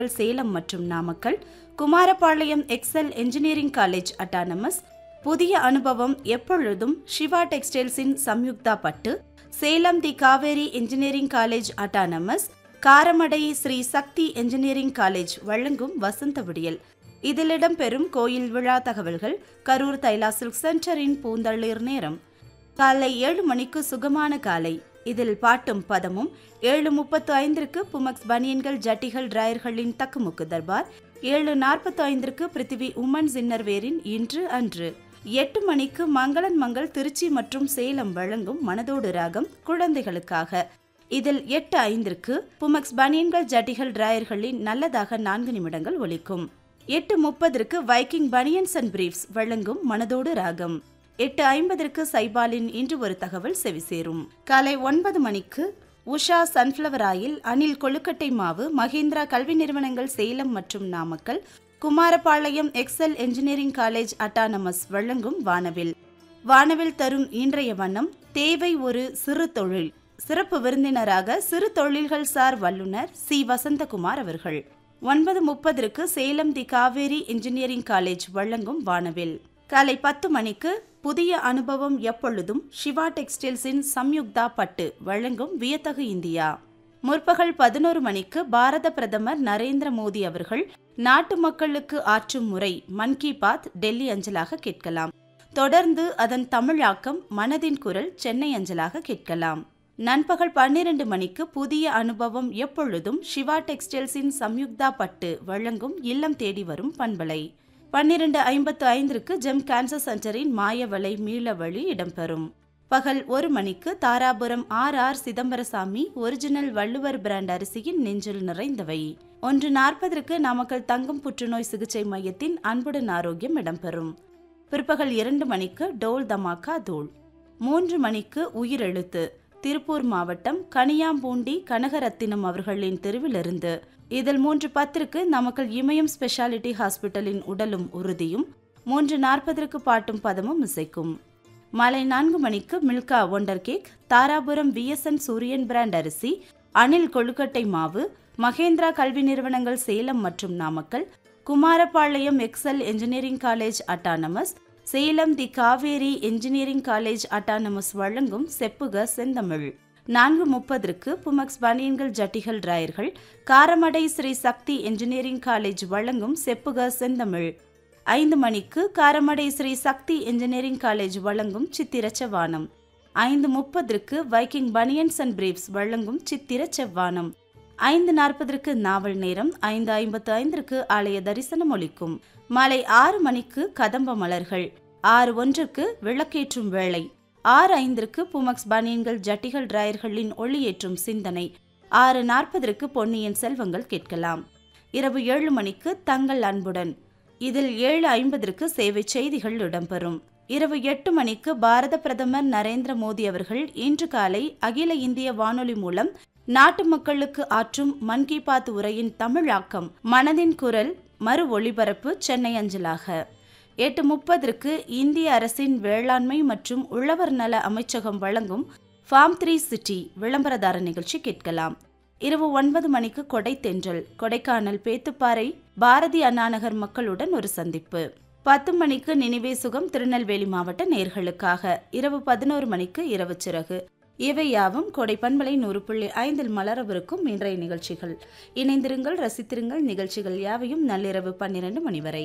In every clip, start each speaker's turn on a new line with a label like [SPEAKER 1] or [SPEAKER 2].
[SPEAKER 1] சேலம் மற்றும் Namakkal Kumarapalayam Excel engineering college autonomous புதிய அனுபவம் எப்பொழுதும் சிவா டெக்ஸ்டைல்ஸின் சம்யுக்தா பட்டு Salem the Kaveri engineering college autonomous Karamadai Sri Sakthi engineering college வழங்கும் வசந்த விடியல் இதில் இடம்பெறும் கோயில் விழா தகவல்கள் கரூர் தைலா சில்க் சென்டரின் பூந்தளிர் நேரம் காலை ஏழு மணிக்கு சுகமான காலை இதில் பாட்டும் பதமும் ஏழு முப்பத்து ஐந்திற்கு புமக்ஸ் பனியன்கள் ஜட்டிகள் டிராயர்களின் தக்குமுக்கு தர்பார் ஏழு நாற்பத்து ஐந்திற்கு பிருத்திவி உமன்ஸ் இன்னர்வேரின் இன்று அன்று எட்டு மணிக்கு மங்களன் மங்கள் திருச்சி மற்றும் சேலம் வழங்கும் மனதோடு ராகம் குழந்தைகளுக்காக இதில் எட்டு ஐந்திற்கு புமக்ஸ் பனியன்கள் ஜட்டிகள் டிராயர்களின் நல்லதாக நான்கு நிமிடங்கள் ஒலிக்கும் எட்டு முப்பதற்கு வைக்கிங் பனியன்ஸ் அண்ட் பிரீஃப்ஸ் வழங்கும் மனதோடு ராகம் எட்டு ஐம்பதற்கு சைபாலின் இன்று ஒரு தகவல் செவிசேரும் காலை ஒன்பது மணிக்கு உஷா சன்ஃப்ளவர் ஆயில் அணில் கொழுக்கட்டை மாவு மகேந்திரா கல்வி நிறுவனங்கள் சேலம் மற்றும் Namakkal Kumarapalayam Excel engineering college autonomous வழங்கும் வானவில் வானவில் தரும் இன்றைய வண்ணம் தேவை ஒரு சிறு தொழில் சிறப்பு விருந்தினராக சிறு தொழில்கள் சார் வல்லுநர் சி வசந்தகுமார் அவர்கள் ஒன்பது முப்பதற்கு Salem the Kaveri engineering college வழங்கும் வானவில் காலை பத்து மணிக்கு புதிய அனுபவம் எப்பொழுதும் சிவா டெக்ஸ்டைல்ஸின் சம்யுக்தா பட்டு வழங்கும் வியத்தகு இந்தியா முற்பகல் பதினோரு மணிக்கு பாரத பிரதமர் நரேந்திர மோடி அவர்கள் நாட்டு மக்களுக்கு ஆற்றும் முறை மன் கி பாத் டெல்லி அஞ்சலாக கேட்கலாம் தொடர்ந்து அதன் தமிழாக்கம் மனதின் குரல் சென்னை அஞ்சலாக கேட்கலாம் நண்பகல் பன்னிரண்டு மணிக்கு புதிய அனுபவம் எப்பொழுதும் சிவா டெக்ஸ்டைல்ஸின் சம்யுக்தா பட்டு வழங்கும் இல்லம் தேடி வரும் பண்பலை பன்னிரண்டு ஐம்பத்து ஐந்திற்கு ஜெம் கேன்சர் சென்டரின் மாயவலை மீளவழி இடம்பெறும் பகல் ஒரு மணிக்கு Dharapuram R R Chidambarasamy original Valluvar brand அரிசியின் நெஞ்சில் நிறைந்தவை ஒன்று நாற்பதற்கு நாமக்கல் தங்கம் புற்றுநோய் சிகிச்சை மையத்தின் அன்புடன் ஆரோக்கியம் இடம்பெறும் பிற்பகல் இரண்டு மணிக்கு டோல் தமாக்கா தூள் மூன்று மணிக்கு உயிரெழுத்து திருப்பூர் மாவட்டம் கனியாம்பூண்டி கனகரத்தினம் அவர்களின் தெருவிலிருந்து இதில் மூன்று பத்திற்கு நமக்கள் இமயம் ஸ்பெஷாலிட்டி ஹாஸ்பிட்டலின் உடலும் உறுதியும் மூன்று நாற்பதற்கு பாட்டும் பதமும் இசைக்கும் மாலை நான்கு மணிக்கு Milka wonder cake Dharapuram VSN Suriyan brand அரிசி அணில் கொழுக்கட்டை மாவு மகேந்திரா கல்வி நிறுவனங்கள் சேலம் மற்றும் Namakkal Kumarapalayam Excel engineering college autonomous Salem the Kaveri engineering college autonomous வழங்கும் செப்புக செந்தமிழ் நான்கு முப்பதற்கு புமக்ஸ் பனியன்கள் ஜட்டிகள் டிராயர்கள் காரமடை ஸ்ரீ சக்தி என்ஜினியரிங் காலேஜ் வழங்கும் செப்புக செந்தமிழ் ஐந்து மணிக்கு காரமடை ஸ்ரீ சக்தி என்ஜினியரிங் காலேஜ் வழங்கும் சித்திர செவ்வானம் ஐந்து முப்பதற்கு வைக்கிங் பனியன்ஸ் அண்ட் பிரீப்ஸ் வழங்கும் சித்திர செவ்வானம் ஐந்து நாற்பதற்கு நாவல் நேரம் ஐந்து ஐம்பத்து ஐந்திற்கு ஆலய தரிசனம் ஒலிக்கும் மாலை ஆறு மணிக்கு கதம்ப மலர்கள் ஆறு ஒன்றுக்கு விளக்கேற்றும் வேளை ஆறு ஐந்திற்கு புமக்ஸ் பனியன்கள் ஜட்டிகள் டிராயர்களின் ஒளியேற்றும் சிந்தனை ஆறு நாற்பதற்கு பொன்னியின் செல்வங்கள் கேட்கலாம் இரவு ஏழு மணிக்கு தங்கள் அன்புடன் இதில் ஏழு ஐம்பதற்கு சேவை செய்திகள் இடம்பெறும் இரவு எட்டு மணிக்கு பாரத பிரதமர் நரேந்திர மோடி அவர்கள் இன்று காலை அகில இந்திய வானொலி மூலம் நாட்டு மக்களுக்கு ஆற்றும் மன் கி பாத் உரையின் தமிழாக்கம் மனதின் குரல் மறு ஒளிபரப்பு சென்னை அஞ்சலாக எட்டு முப்பதற்கு இந்திய அரசின் வேளாண்மை மற்றும் உழவர் நல அமைச்சகம் வழங்கும் ஃபார்ம் த்ரீ சிட்டி விளம்பரதார நிகழ்ச்சி கேட்கலாம் இரவு ஒன்பது மணிக்கு கொடை தென்றல் கொடைக்கானல் பேத்துப்பாறை பாரதி அண்ணாநகர் மக்களுடன் ஒரு சந்திப்பு பத்து மணிக்கு நினைவே சுகம் திருநெல்வேலி மாவட்ட நேர்களுக்காக இரவு பதினோரு மணிக்கு இரவு சிறகு இவை யாவும் கொடை பண்பலை நூறு புள்ளி ஐந்தில் மலரவிருக்கும் இன்றைய நிகழ்ச்சிகள் இணைந்திருங்கள் ரசித்திருங்கள் நிகழ்ச்சிகள் யாவையும் நள்ளிரவு பன்னிரண்டு மணி வரை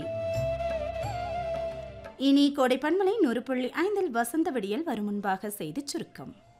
[SPEAKER 1] இனி கோடை பண்பலை நூறு புள்ளி ஐந்தில் வசந்த விடியல் வரும் முன்பாக செய்தி சுருக்கம்